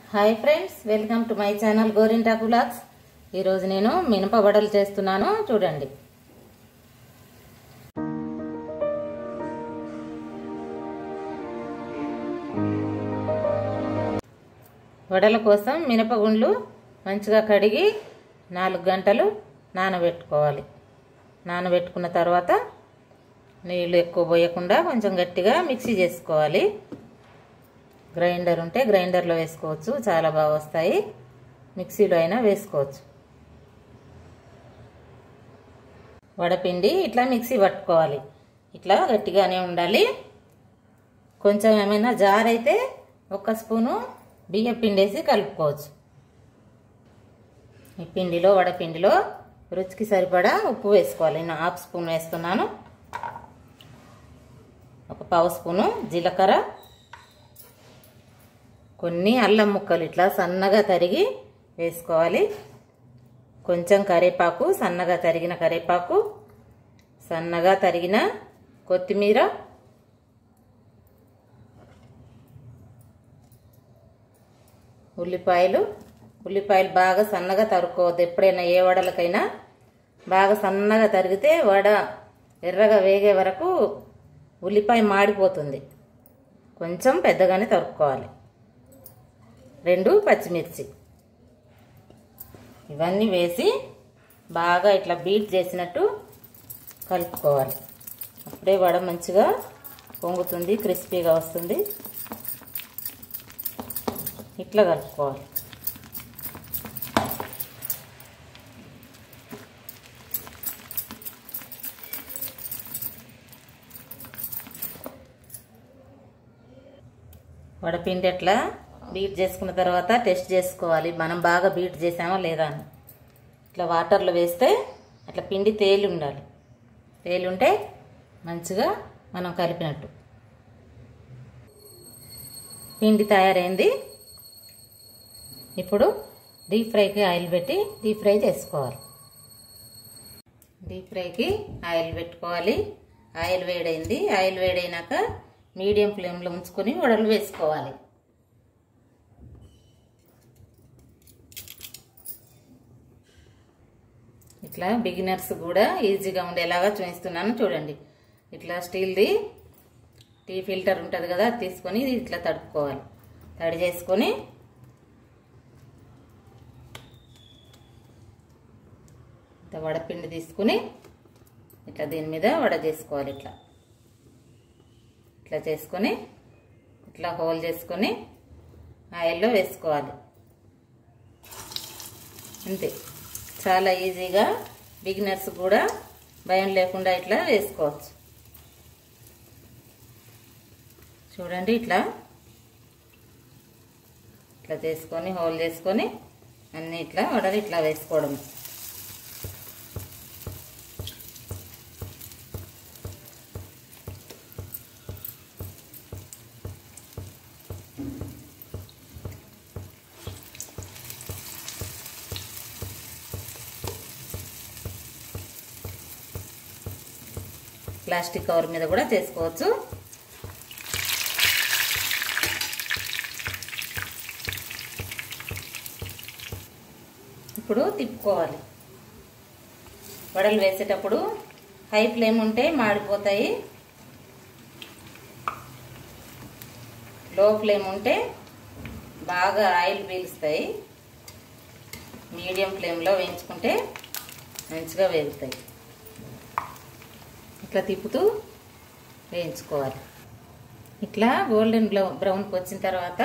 hi friends welcome to my channel Gorintaku blogs ఈరోజు నేను మినప వడలు చేస్తున్నాను చూడండి వడల కోసం మినపగుండ్లు మంచిగా కడిగి నాలుగు గంటలు నానబెట్టుకోవాలి నానబెట్టుకున్న తర్వాత నీళ్ళు ఎక్కువ పోయకుండా కొంచెం గట్టిగా మిక్సీ చేసుకోవాలి గ్రైండర్ ఉంటే గ్రైండర్లో వేసుకోవచ్చు చాలా బాగా వస్తాయి మిక్సీలో అయినా వేసుకోవచ్చు వడపిండి ఇట్లా మిక్సీ పట్టుకోవాలి ఇట్లా గట్టిగానే ఉండాలి కొంచెం ఏమైనా జార్ అయితే ఒక స్పూను బియ్య పిండి వేసి కలుపుకోవచ్చు ఈ పిండిలో వడపిండిలో రుచికి సరిపడా ఉప్పు వేసుకోవాలి నేను హాఫ్ స్పూన్ వేస్తున్నాను ఒక పావు స్పూను జీలకర్ర కొన్ని అల్లం ముక్కలు ఇట్లా సన్నగా తరిగి వేసుకోవాలి కొంచెం కరివేపాకు సన్నగా తరిగిన కరివేపాకు సన్నగా తరిగిన కొత్తిమీర ఉల్లిపాయలు ఉల్లిపాయలు బాగా సన్నగా తరుక్కోవద్దు ఎప్పుడైనా ఏ వడలకైనా బాగా సన్నగా తరిగితే వడ ఎర్రగా వేగే వరకు ఉల్లిపాయ మాడిపోతుంది కొంచెం పెద్దగానే తరుక్కోవాలి రెండు పచ్చిమిర్చి ఇవన్నీ వేసి బాగా ఇట్లా బీట్ చేసినట్టు కలుపుకోవాలి అప్పుడే వడ మంచిగా పొంగుతుంది క్రిస్పీగా వస్తుంది ఇట్లా కలుపుకోవాలి వడపిండి ఎట్లా బీట్ చేసుకున్న తర్వాత టెస్ట్ చేసుకోవాలి మనం బాగా బీట్ చేసామా లేదా అని ఇట్లా వాటర్లో వేస్తే అట్లా పిండి తేలి ఉండాలి తేలి ఉంటే మంచిగా మనం కలిపినట్టు పిండి తయారైంది ఇప్పుడు డీప్ ఫ్రైకి ఆయిల్ పెట్టి డీప్ ఫ్రై చేసుకోవాలి డీప్ ఫ్రైకి ఆయిల్ పెట్టుకోవాలి ఆయిల్ వేడైంది ఆయిల్ వేడైనాక మీడియం ఫ్లేమ్లో ఉంచుకొని వడలు వేసుకోవాలి ఇట్లా బిగినర్స్ కూడా ఈజీగా ఉండేలాగా చూపిస్తున్నాను చూడండి ఇట్లా స్టీల్ది టీ ఫిల్టర్ ఉంటుంది కదా అది తీసుకొని ఇట్లా తడుపుకోవాలి తడి చేసుకొని ఇట్లా వడపిండి తీసుకుని ఇట్లా దీని మీద వడ చేసుకోవాలి ఇట్లా ఇట్లా చేసుకొని ఇట్లా హోల్ చేసుకొని ఆయిల్లో వేసుకోవాలి అంతే చాలా ఈజీగా బిగినర్స్ కూడా భయం లేకుండా ఇట్లా వేసుకోవచ్చు చూడండి ఇట్లా ఇట్లా చేసుకొని హోల్ చేసుకొని అన్నీ ఇట్లా వడలు ఇట్లా వేసుకోవడం ప్లాస్టిక్ కవర్ మీద కూడా చేసుకోవచ్చు ఇప్పుడు తిప్పుకోవాలి వడలు వేసేటప్పుడు హై ఫ్లేమ్ ఉంటే మాడిపోతాయి లో ఫ్లేమ్ ఉంటే బాగా ఆయిల్ పీలుస్తాయి మీడియం ఫ్లేమ్లో వేయించుకుంటే మంచిగా వేగుతాయి ఇట్లా తిప్పుతూ వేయించుకోవాలి ఇట్లా గోల్డెన్ బ్రౌన్కి వచ్చిన తర్వాత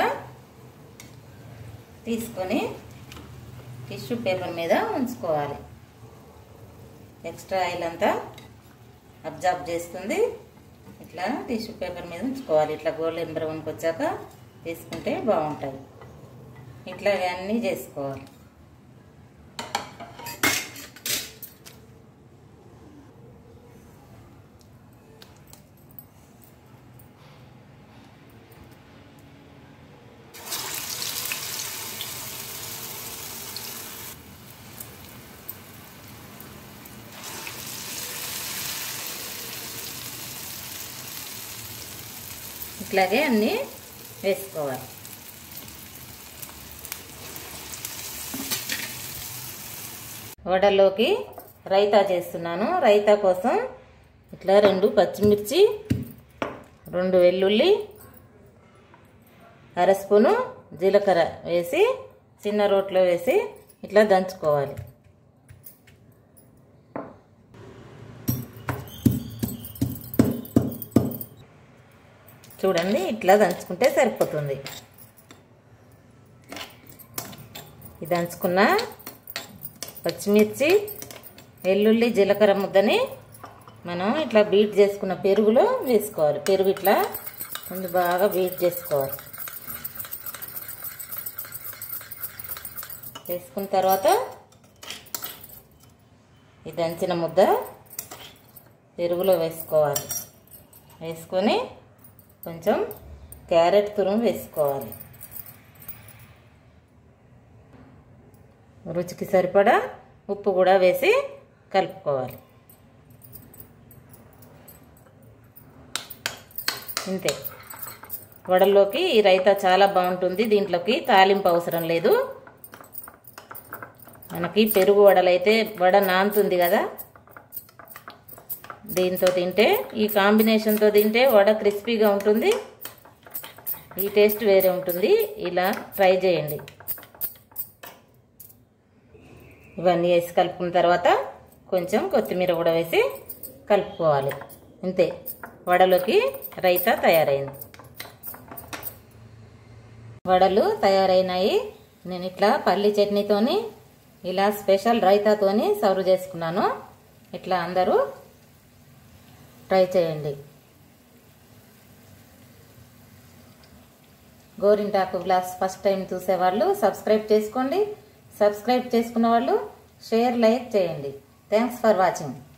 తీసుకొని టిష్యూ పేపర్ మీద ఉంచుకోవాలి ఎక్స్ట్రా ఆయిల్ అంతా అబ్జార్బ్ చేస్తుంది ఇట్లా టిష్యూ పేపర్ మీద ఉంచుకోవాలి ఇట్లా గోల్డెన్ బ్రౌన్కి వచ్చాక తీసుకుంటే బాగుంటుంది ఇట్లా అన్నీ చేసుకోవాలి ఇట్లాగే అన్నీ వేసుకోవాలి వడల్లోకి రైతా చేస్తున్నాను రైతా కోసం ఇట్లా రెండు పచ్చిమిర్చి రెండు వెల్లుల్లి అర స్పూను జీలకర్ర వేసి చిన్న రోట్లో వేసి ఇట్లా దంచుకోవాలి చూడండి ఇట్లా దంచుకుంటే సరిపోతుంది ఇది దంచుకున్న పచ్చిమిర్చి వెల్లుల్లి జీలకర్ర ముద్దని మనం ఇట్లా బీట్ చేసుకున్న పెరుగులో వేసుకోవాలి పెరుగు ఇట్లా ముందు బాగా బీట్ చేసుకోవాలి వేసుకున్న తర్వాత ఈ దంచిన ముద్ద పెరుగులో వేసుకోవాలి వేసుకొని కొంచెం క్యారెట్ తురుము వేసుకోవాలి రుచికి సరిపడా ఉప్పు కూడా వేసి కలుపుకోవాలి ఇంతే వడల్లోకి ఈ రైతా చాలా బాగుంటుంది దీంట్లోకి తాలింపు అవసరం లేదు మనకి పెరుగు వడలైతే వడ నానుతుంది కదా దీంతో తింటే ఈ కాంబినేషన్తో తింటే వడ క్రిస్పీగా ఉంటుంది ఈ టేస్ట్ వేరే ఉంటుంది ఇలా ట్రై చేయండి ఇవన్నీ వేసి కలుపుకున్న తర్వాత కొంచెం కొత్తిమీర కూడా వేసి కలుపుకోవాలి అంతే వడలోకి రైతా తయారైంది వడలు తయారైనాయి నేను ఇట్లా పల్లి చట్నీతోని ఇలా స్పెషల్ రైతాతోని సర్వ్ చేసుకున్నాను ఇట్లా అందరూ ట్రై చేయండి గోరింటాకు బ్లాగ్స్ ఫస్ట్ టైం చూసేవాళ్ళు సబ్స్క్రైబ్ చేసుకోండి సబ్స్క్రైబ్ చేసుకున్న వాళ్ళు షేర్ లైక్ చేయండి థ్యాంక్స్ ఫర్ వాచింగ్